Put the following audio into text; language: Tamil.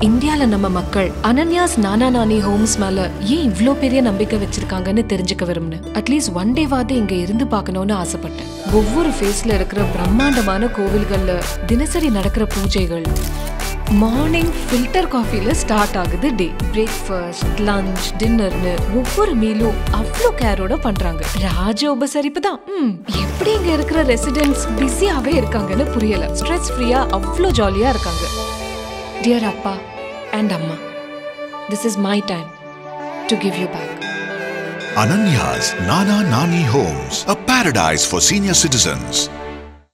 இந்தியால நம்ம மக்கள் அனன்யாஸ் நானா நானி ஹோம்ஸ் மேல ஏன் இவ்ளோ பெரிய நம்பிக்கை வச்சிருக்காங்கன்னு தெரிஞ்சுக்க விரும்பினேன் அட்லீஸ்ட் ஒன் டேவாவது இங்க இருந்து பார்க்கணும்னு ஆசைப்பட்டேன் ஒவ்வொரு ஃபேஸ்ல இருக்கிற பிரம்மாண்டமான கோவில்கள்ல தினசரி நடக்கிற பூஜைகள் மார்னிங் ஃபில்டர் காஃபில ஸ்டார்ட் ஆகுது டே பிரேக்ஃபாஸ்ட் லஞ்ச் டின்னர்னு ஒவ்வொரு மீலும் அவ்வளோ கேரோட பண்றாங்க ராஜ உபசரிப்பு தான் ம், எப்படி இங்க இருக்கிற ரெசிடென்ட்ஸ் பிஸியாவே இருக்காங்கன்னு புரியல ஸ்ட்ரெஸ் ஃப்ரீயா அவ்வளோ ஜாலியா இருக்காங்க டியர் அப்பா அண்ட் அம்மா this is my time to give you back Ananya's Nana Nani Homes, a paradise for senior citizens.